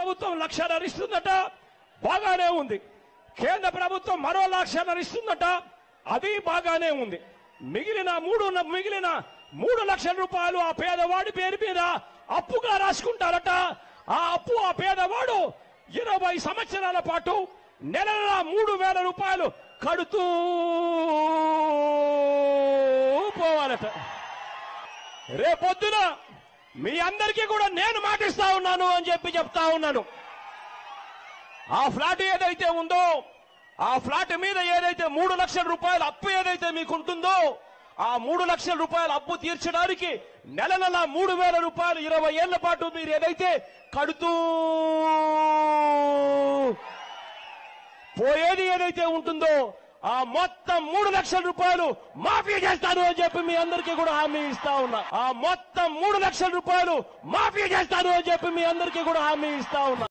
ప్రభుత్వం లక్షన్నర ఇస్తుందట బాగానే ఉంది కేంద్ర ప్రభుత్వం మరో లక్షన్నర ఇస్తుందట అది బాగానే ఉంది మిగిలిన మూడు మిగిలిన మూడు లక్షల రూపాయలు ఆ పేదవాడి పేరు మీద అప్పుగా రాసుకుంటారట ఆ అప్పు ఆ పేదవాడు ఇరవై సంవత్సరాల పాటు నెల నెలా మూడు వేల రూపాయలు కడుతూ పోవాలట రేపొద్దున మీ అందరికీ కూడా నేను మాటిస్తా ఉన్నాను అని చెప్పి చెప్తా ఉన్నాను ఆ ఫ్లాట్ ఏదైతే ఉందో ఆ ఫ్లాట్ మీద ఏదైతే మూడు లక్షల రూపాయల అప్పు ఏదైతే మీకు ఉంటుందో ఆ మూడు లక్షల రూపాయల అప్పు తీర్చడానికి నెల నెల మూడు వేల రూపాయలు ఇరవై ఏళ్ల పాటు మీరు ఏదైతే కడుతూ పోయేది ఏదైతే ఉంటుందో ఆ మొత్తం మూడు లక్షల రూపాయలు మాఫీ చేస్తాను అని చెప్పి మీ అందరికీ కూడా హామీ ఇస్తా ఉన్నా ఆ మొత్తం మూడు లక్షల రూపాయలు మాఫీ చేస్తాను అని చెప్పి మీ అందరికీ కూడా హామీ ఇస్తా ఉన్నా